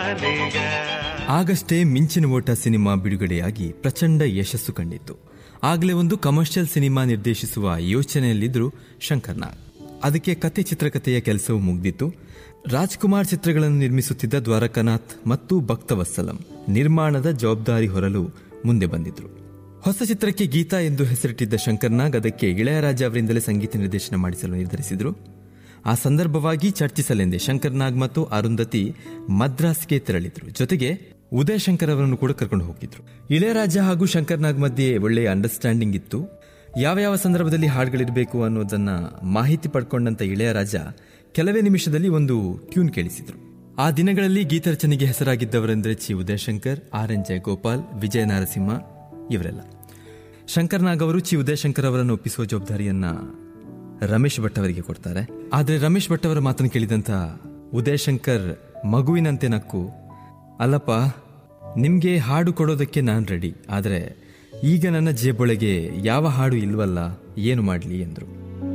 ಮಾಲಿಗ ಆಗಷ್ಟೇ ಮಿಂಚಿನ ಓಟ ಸಿನಿಮಾ ಬಿಡುಗಡೆಯಾಗಿ ಪ್ರಚಂಡ ಯಶಸ್ಸು ಕಂಡಿತ್ತು ಆಗಲೇ ಒಂದು ಕಮರ್ಷಿಯಲ್ ಸಿನಿಮಾ ನಿರ್ದೇಶಿಸುವ ಯೋಚನೆಯಲ್ಲಿದ್ರು ಶಂಕರ್ನಾಗ್ ಅದಕ್ಕೆ ಕತೆ ಚಿತ್ರಕಥೆಯ ಕೆಲಸವು ಮುಗ್ದಿತ್ತು ರಾಜ್ಕುಮಾರ್ ಚಿತ್ರಗಳನ್ನು ನಿರ್ಮಿಸುತ್ತಿದ್ದ ದ್ವಾರಕನಾಥ್ ಮತ್ತು ಭಕ್ತವತ್ಸಲಂ ನಿರ್ಮಾಣದ ಜವಾಬ್ದಾರಿ ಹೊರಲು ಮುಂದೆ ಬಂದಿದ್ರು ಹೊಸ ಚಿತ್ರಕ್ಕೆ ಗೀತಾ ಎಂದು ಹೆಸರಿಟ್ಟಿದ್ದ ಶಂಕರ್ನಾಗ್ ಅದಕ್ಕೆ ಇಳೆಯರಾಜ ಅವರಿಂದಲೇ ಸಂಗೀತ ನಿರ್ದೇಶನ ಮಾಡಿಸಲು ನಿರ್ಧರಿಸಿದ್ರು ಆ ಸಂದರ್ಭವಾಗಿ ಚರ್ಚಿಸಲೆಂದೇ ಶಂಕರ್ನಾಗ್ ಮತ್ತು ಅರುಂಧತಿ ಮದ್ರಾಸ್ಗೆ ತೆರಳಿದ್ರು ಜೊತೆಗೆ ಉದಯ್ ಶಂಕರ್ ಅವರನ್ನು ಕೂಡ ಕರ್ಕೊಂಡು ಹೋಗಿದ್ರು ಇಳೆಯರಾಜ ಹಾಗೂ ಶಂಕರ್ನಾಗ್ ಮಧ್ಯೆ ಒಳ್ಳೆಯ ಅಂಡರ್ಸ್ಟ್ಯಾಂಡಿಂಗ್ ಇತ್ತು ಯಾವ ಯಾವ ಸಂದರ್ಭದಲ್ಲಿ ಹಾಡುಗಳಿರಬೇಕು ಅನ್ನೋದನ್ನ ಮಾಹಿತಿ ಪಡ್ಕೊಂಡಂತ ಇಳೆಯರಾಜ ಕೆಲವೇ ನಿಮಿಷದಲ್ಲಿ ಒಂದು ಟ್ಯೂನ್ ಕೇಳಿಸಿದ್ರು ಆ ದಿನಗಳಲ್ಲಿ ಗೀತರಚನೆಗೆ ಹೆಸರಾಗಿದ್ದವರೆಂದರೆ ಚಿ ಉದಯಶಂಕರ್ ಆರ್ ಎನ್ ಜಯಗೋಪಾಲ್ ವಿಜಯ ನರಸಿಂಹ ಇವರೆಲ್ಲ ಶಂಕರ್ನಾಗ್ ಅವರು ಚಿ ಉದಯಶಂಕರ್ ಅವರನ್ನು ಒಪ್ಪಿಸುವ ಜವಾಬ್ದಾರಿಯನ್ನ ರಮೇಶ್ ಭಟ್ ಅವರಿಗೆ ಕೊಡ್ತಾರೆ ಆದ್ರೆ ರಮೇಶ್ ಭಟ್ ಅವರ ಮಾತನ್ನು ಕೇಳಿದಂತ ಉದಯಶಂಕರ್ ಮಗುವಿನಂತೆ ನಕ್ಕು ಅಲ್ಲಪ್ಪ ನಿಮ್ಗೆ ಹಾಡು ಕೊಡೋದಕ್ಕೆ ನಾನು ರೆಡಿ ಆದ್ರೆ ಈಗ ನನ್ನ ಜೇಬೊಳಗೆ ಯಾವ ಹಾಡು ಇಲ್ವಲ್ಲ ಏನು ಮಾಡಲಿ ಎಂದರು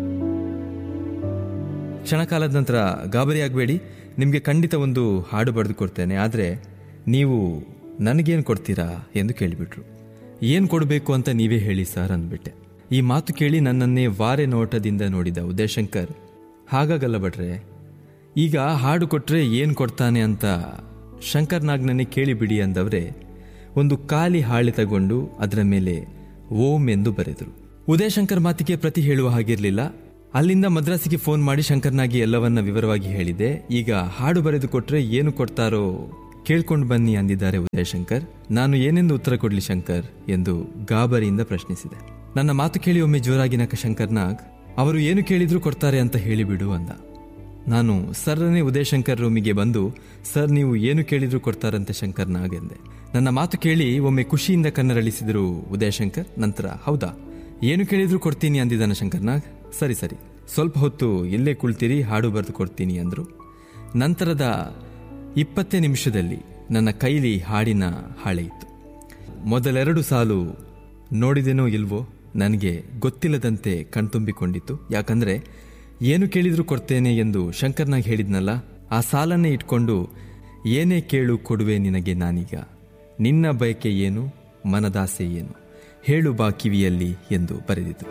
ಕ್ಷಣಕಾಲದ ನಂತರ ಗಾಬರಿ ಆಗಬೇಡಿ ನಿಮಗೆ ಖಂಡಿತ ಒಂದು ಹಾಡು ಬರೆದು ಕೊಡ್ತೇನೆ ಆದರೆ ನೀವು ನನಗೇನು ಕೊಡ್ತೀರಾ ಎಂದು ಕೇಳಿಬಿಟ್ರು ಏನು ಕೊಡಬೇಕು ಅಂತ ನೀವೇ ಹೇಳಿ ಸರ್ ಅಂದ್ಬಿಟ್ಟೆ ಈ ಮಾತು ಕೇಳಿ ನನ್ನನ್ನೇ ವಾರೆ ನೋಟದಿಂದ ನೋಡಿದ ಉದಯಶಂಕರ್ ಹಾಗಾಗಲ್ಲ ಭಟ್ರೆ ಈಗ ಹಾಡು ಕೊಟ್ರೆ ಏನು ಕೊಡ್ತಾನೆ ಅಂತ ಶಂಕರ್ನಾಗ್ನನ್ನೇ ಕೇಳಿಬಿಡಿ ಅಂದವರೇ ಒಂದು ಖಾಲಿ ಹಾಳೆ ತಗೊಂಡು ಅದರ ಮೇಲೆ ಓಂ ಎಂದು ಬರೆದರು ಉದಯಶಂಕರ್ ಮಾತಿಗೆ ಪ್ರತಿ ಹೇಳುವ ಹಾಗಿರಲಿಲ್ಲ ಅಲ್ಲಿಂದ ಮದ್ರಾಸಿಗೆ ಫೋನ್ ಮಾಡಿ ಶಂಕರ್ನಾಗಿ ಎಲ್ಲವನ್ನ ವಿವರವಾಗಿ ಹೇಳಿದೆ ಈಗ ಹಾಡು ಬರೆದು ಕೊಟ್ರೆ ಏನು ಕೊಡ್ತಾರೋ ಕೇಳ್ಕೊಂಡು ಬನ್ನಿ ಅಂದಿದ್ದಾರೆ ಉದಯಶಂಕರ್ ನಾನು ಏನೆಂದು ಉತ್ತರ ಕೊಡ್ಲಿ ಶಂಕರ್ ಎಂದು ಗಾಬರಿಯಿಂದ ಪ್ರಶ್ನಿಸಿದೆ ನನ್ನ ಮಾತು ಕೇಳಿ ಒಮ್ಮೆ ಜೋರಾಗಿ ನಕ್ಕ ಶಂಕರ್ನಾಗ್ ಅವರು ಏನು ಕೇಳಿದ್ರು ಕೊಡ್ತಾರೆ ಅಂತ ಹೇಳಿಬಿಡು ಅಂದ ನಾನು ಸರ್ರನೇ ಉದಯಶಂಕರ್ ರೂಮಿಗೆ ಬಂದು ಸರ್ ನೀವು ಏನು ಕೇಳಿದ್ರು ಕೊಡ್ತಾರಂತೆ ಶಂಕರ್ನಾಗ್ ಎಂದೆ ನನ್ನ ಮಾತು ಕೇಳಿ ಒಮ್ಮೆ ಖುಷಿಯಿಂದ ಕಣ್ಣರಳಿಸಿದರು ಉದಯಶಂಕರ್ ನಂತರ ಹೌದಾ ಏನು ಕೇಳಿದ್ರು ಕೊಡ್ತೀನಿ ಅಂದಿದ್ದಾನ ಶಂಕರ್ನಾಗ್ ಸರಿ ಸರಿ ಸ್ವಲ್ಪ ಹೊತ್ತು ಇಲ್ಲೇ ಕುಳ್ತೀರಿ ಹಾಡು ಬರೆದು ಕೊಡ್ತೀನಿ ಅಂದ್ರು ನಂತರದ ಇಪ್ಪತ್ತೇ ನಿಮಿಷದಲ್ಲಿ ನನ್ನ ಕೈಲಿ ಹಾಡಿನ ಹಾಳೆ ಇತ್ತು ಮೊದಲೆರಡು ಸಾಲು ನೋಡಿದೆನೋ ಇಲ್ವೋ ನನಗೆ ಗೊತ್ತಿಲ್ಲದಂತೆ ಕಣ್ತುಂಬಿಕೊಂಡಿತ್ತು ಯಾಕಂದ್ರೆ ಏನು ಕೇಳಿದ್ರು ಕೊಡ್ತೇನೆ ಎಂದು ಶಂಕರ್ನಾಗ್ ಹೇಳಿದ್ನಲ್ಲ ಆ ಸಾಲನ್ನೇ ಇಟ್ಕೊಂಡು ಏನೇ ಕೇಳು ಕೊಡುವೆ ನಿನಗೆ ನಾನೀಗ ನಿನ್ನ ಬಯಕೆ ಏನು ಮನದಾಸೆ ಏನು ಹೇಳು ಬಾ ಕಿವಿಯಲ್ಲಿ ಎಂದು ಬರೆದಿತು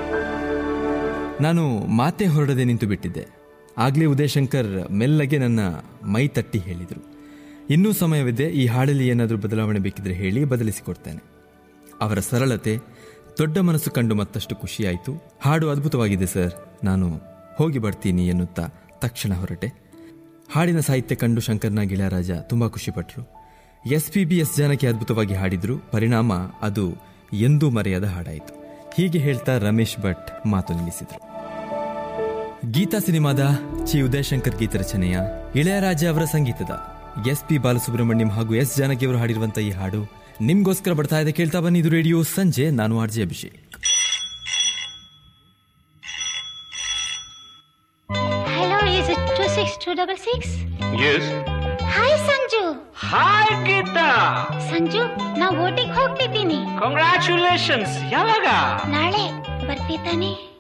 ನಾನು ಮಾತೆ ಹೊರಡದೆ ನಿಂತು ಬಿಟ್ಟಿದ್ದೆ ಆಗ್ಲೇ ಉದಯಶಂಕರ್ ಮೆಲ್ಲಗೆ ನನ್ನ ಮೈ ತಟ್ಟಿ ಹೇಳಿದರು ಇನ್ನೂ ಸಮಯವಿದೆ ಈ ಹಾಡಲ್ಲಿ ಏನಾದರೂ ಬದಲಾವಣೆ ಬೇಕಿದ್ರೆ ಹೇಳಿ ಬದಲಿಸಿಕೊಡ್ತೇನೆ ಅವರ ಸರಳತೆ ದೊಡ್ಡ ಮನಸ್ಸು ಕಂಡು ಮತ್ತಷ್ಟು ಖುಷಿಯಾಯಿತು ಹಾಡು ಅದ್ಭುತವಾಗಿದೆ ಸರ್ ನಾನು ಹೋಗಿ ಬರ್ತೀನಿ ಎನ್ನುತ್ತಾ ತಕ್ಷಣ ಹೊರಟೆ ಹಾಡಿನ ಸಾಹಿತ್ಯ ಕಂಡು ಶಂಕರ್ನಾಗ್ ಇಳಯರಾಜ ತುಂಬಾ ಖುಷಿಪಟ್ಟರು ಎಸ್ ಪಿ ಬಿ ಎಸ್ ಜನಕ್ಕೆ ಅದ್ಭುತವಾಗಿ ಹಾಡಿದ್ರು ಪರಿಣಾಮ ಅದು ಎಂದೂ ಮರೆಯದ ಹಾಡಾಯಿತು ಹೀಗೆ ಹೇಳ್ತಾ ರಮೇಶ್ ಭಟ್ ಮಾತು ನಿಲ್ಲಿಸಿದ್ರು ಗೀತಾ ಸಿನಿಮಾದ ಚಿ ಉದಯಶಂಕರ್ ಗೀತ ರಚನೆಯ ಇಳಯರಾಜ ಅವರ ಸಂಗೀತದ ಎಸ್ ಪಿ ಬಾಲಸುಬ್ರಹ್ಮಣ್ಯಂ ಹಾಗೂ ಎಸ್ ಜಾನಕಿ ಅವರು ಹಾಡಿರುವಂತ ಈ ಹಾಡು ನಿಮ್ಗೋಸ್ಕರ ಬರ್ತಾ ಇದೆ ಕೇಳ್ತಾ ಬನ್ನಿ ಇದು ರೇಡಿಯೋ ಸಂಜೆ ನಾನು R J Abhishek Hello, is it 26266? Yes hi Sanju hi Geetha Sanju ನಾ ಓಟಿಗೆ ಹೋಗ್ತಿದ್ದೀನಿ ಕಂಗ್ರ್ಯಾಚುಲೇಷನ್ಸ್ ಯಾವಾಗ ನಾಳೆ ಬರ್ತಿದ್ದಾನೆ